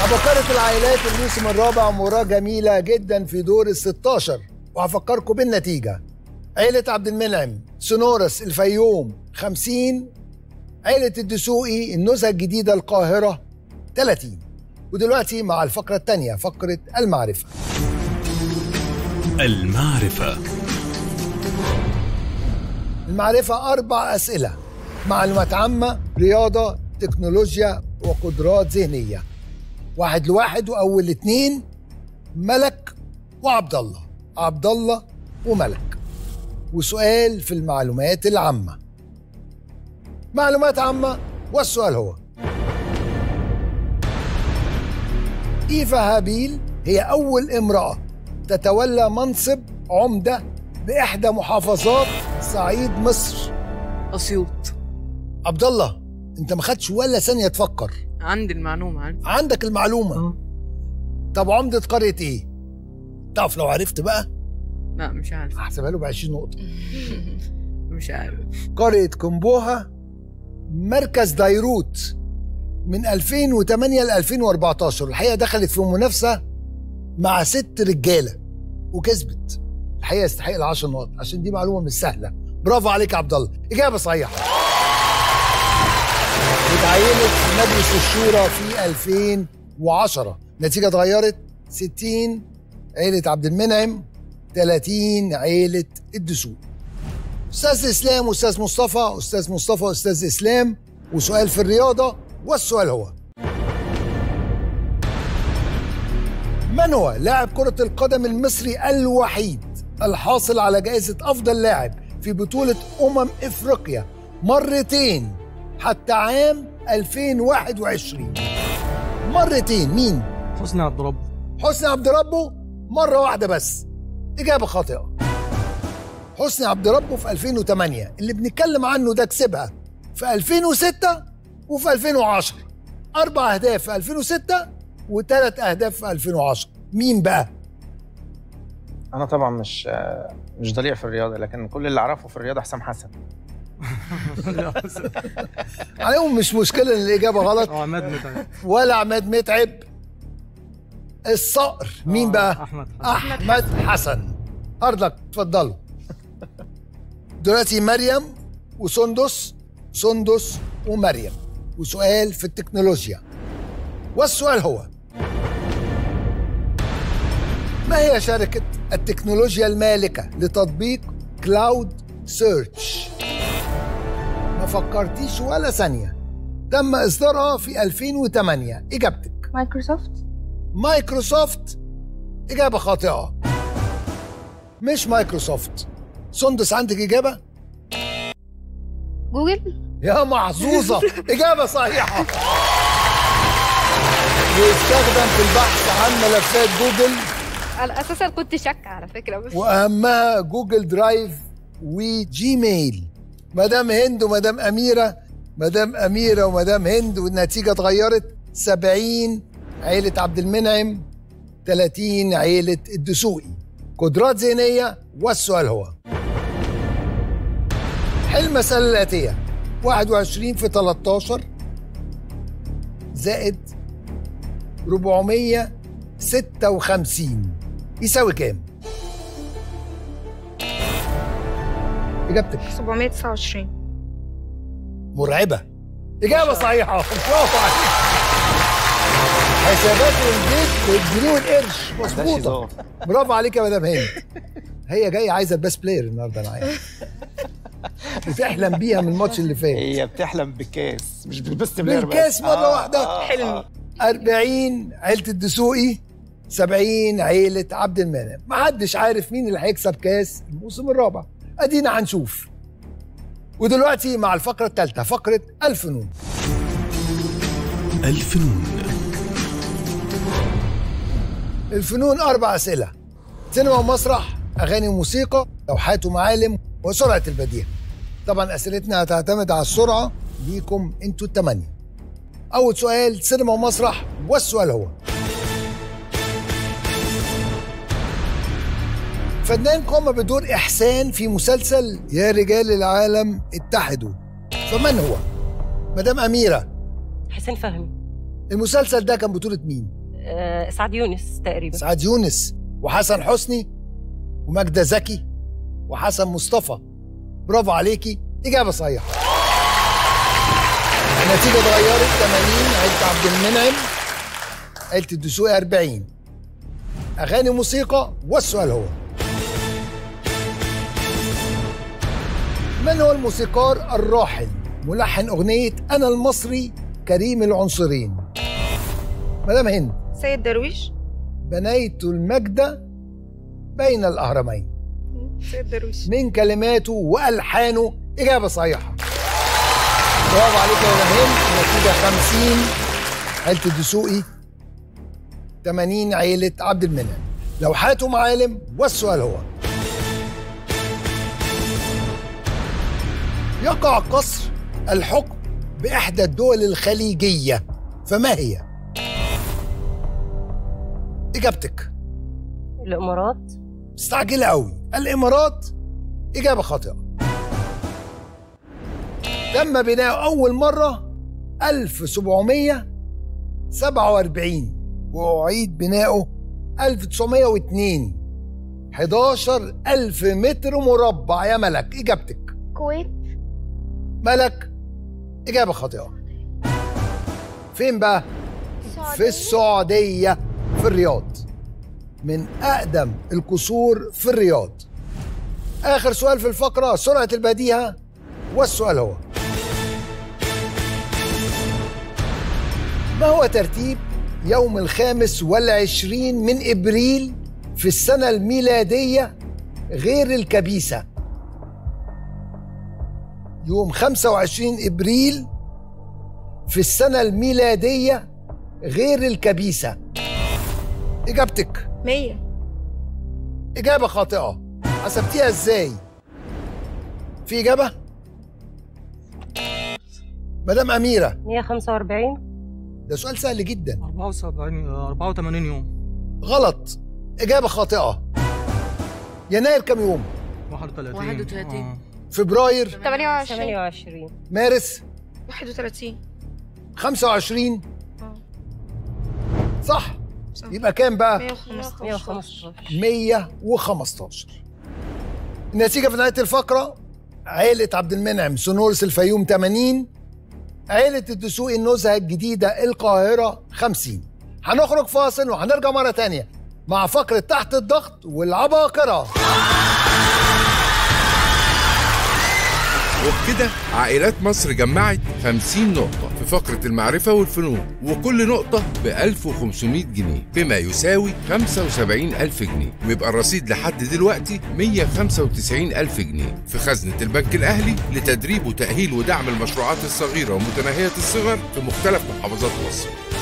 عبقرة العائلات الموسم الرابع مباراة جميلة جدا في دور ال 16 وهفكركم بالنتيجة عيلة عبد المنعم سونورس الفيوم 50 عيلة الدسوقي النزهة الجديدة القاهرة 30 ودلوقتي مع الفقرة الثانية فقرة المعرفة المعرفة المعرفة أربع أسئلة معلومات عامة رياضة تكنولوجيا وقدرات ذهنية واحد لواحد وأول اتنين ملك وعبد الله عبد الله وملك وسؤال في المعلومات العامة معلومات عامة والسؤال هو إيفا هابيل هي أول امرأة تتولى منصب عمدة بإحدى محافظات صعيد مصر أسيوط عبد الله أنت ما خدش ولا ثانية تفكر عندي المعلومة عندي عندك المعلومة اه طب عمدة قرية إيه؟ تعرف لو عرفت بقى لا مش عارف هحسبها له ب 20 نقطة مش عارف قرية كمبوها مركز ديروت من 2008 ل 2014 الحقيقة دخلت في منافسة مع ست رجالة وكسبت الحقيقة يستحق ال 10 نقط عشان دي معلومة مش سهلة برافو عليك يا عبد الله إجابة صحيحة اتعينت في مجلس الشورى في 2010 النتيجة اتغيرت 60 عيلة عبد المنعم 30 عيلة الدسوق استاذ اسلام واستاذ مصطفى استاذ مصطفى واستاذ اسلام وسؤال في الرياضه والسؤال هو من هو لاعب كرة القدم المصري الوحيد الحاصل على جائزة أفضل لاعب في بطولة أمم إفريقيا مرتين حتى عام 2021 مرتين مين؟ حسني عبد رب حسني عبد ربه مرة واحدة بس إجابة خاطئة حسني عبد ربه في 2008 اللي بنتكلم عنه ده كسبها في 2006 وفي 2010 أربع أهداف في 2006 وثلاث أهداف في 2010 مين بقى؟ انا طبعا مش مش ضليع في الرياضه لكن كل اللي اعرفه في الرياضه حسام حسن عليهم مش مشكلة إن الإجابة غلط اه عماد متعب ولا عماد متعب الصقر مين آه، بقى؟ احمد حسن. أحمد حسن أرضك اتفضلوا دلوقتي مريم وسندس سندس ومريم وسؤال في التكنولوجيا والسؤال هو ما هي شركة التكنولوجيا المالكة لتطبيق كلاود سيرش ما فكرتيش ولا ثانية تم إصدارها في 2008 إجابتك مايكروسوفت مايكروسوفت إجابة خاطئة مش مايكروسوفت سندس عندك إجابة؟ جوجل يا محظوظة إجابة صحيحة بيستخدم في البحث عن ملفات جوجل انا اساسا كنت شك على فكره بس وأهمها جوجل درايف وجيميل مدام هند ومدام أميرة مدام أميرة ومدام هند والنتيجة اتغيرت 70 عيلة عبد المنعم 30 عيلة الدسوقي قدرات ذهنية والسؤال هو حل المسألة الآتية 21 في 13 زائد 456 يساوي كام؟ إجابتك 729 مرعبة إجابة صحيحة برافو عليك حسابات البيت والجنيه والقرش ده مظبوطة شيزار. برافو عليك يا مدام هند هي جاية عايزة البيست بلاير النهارده أنا عارف بتحلم بيها من الماتش اللي فات هي بتحلم بالكاس مش بالبست بلاير بس. بالكاس مرة واحدة. حلمي 40 عيلة الدسوقي 70 عيلة عبد المنعم محدش عارف مين اللي هيكسب كاس الموسم الرابع ادينا هنشوف ودلوقتي مع الفقرة الثالثة فقرة الفنون الفنون الفنون أربع أسئلة سينما ومسرح أغاني وموسيقى لوحات ومعالم وسرعة البديهة طبعا أسئلتنا هتعتمد على السرعة ليكم انتوا التمانية أول سؤال سينما ومسرح والسؤال هو فنان قام بدور إحسان في مسلسل يا رجال العالم اتحدوا فمن هو؟ مدام أميرة حسين فهمي المسلسل ده كان بطولة مين؟ آه، سعد يونس تقريبا سعاد يونس وحسن حسني وماجدة زكي وحسن مصطفى برافو عليكي إجابة صحيحة النتيجة اتغيرت 80 عيلة عبد المنعم عيلة الدسوقي 40 أغاني موسيقى والسؤال هو من هو الموسيقار الراحل ملحن أغنية أنا المصري كريم العنصرين مدام هند سيد درويش بنيت المجد بين الأهرمين سيد درويش من كلماته وألحانه إجابة صحيحة برافو عليك يا هند النتيجة 50 عيلة الدسوقي 80 عيلة عبد المنعم لوحات ومعالم والسؤال هو يقع قصر الحكم بإحدى الدول الخليجية فما هي؟ إجابتك الامارات مستعجلة قوي الإمارات إجابة خاطئة تم بناء أول مرة 1747 وأعيد بناؤه 1902 11 ألف متر مربع يا ملك إجابتك كويت ملك إجابة خاطئة فين بقى؟ في السعودية في الرياض من أقدم القصور في الرياض آخر سؤال في الفقرة سرعة البديهة والسؤال هو ما هو ترتيب يوم الخامس والعشرين من إبريل في السنة الميلادية غير الكبيسة يوم 25 إبريل في السنة الميلادية غير الكبيسة إجابتك 100 إجابة خاطئة حسبتيها إزاي؟ في إجابة؟ مدام أميرة 145 ده سؤال سهل جدا 74 84 يوم غلط إجابة خاطئة يناير كم يوم؟ 31 31. آه. فبراير 28 28 مارس 31 25 اه صح صح. يبقى كام بقى؟ 115 115 115 النتيجة في نهاية الفقرة عيلة عبد المنعم سونورس الفيوم 80 عيلة الدسوقي النزهة الجديدة القاهرة 50 هنخرج فاصل وهنرجع مرة تانية مع فقرة تحت الضغط والعباقرة وبكده عائلات مصر جمعت 50 نقطة في فقرة المعرفة والفنون وكل نقطة ب 1500 جنيه بما يساوي 75 ألف جنيه ويبقى الرصيد لحد دلوقتي 195 ألف جنيه في خزنة البنك الأهلي لتدريب وتأهيل ودعم المشروعات الصغيرة ومتناهية الصغر في مختلف محافظات مصر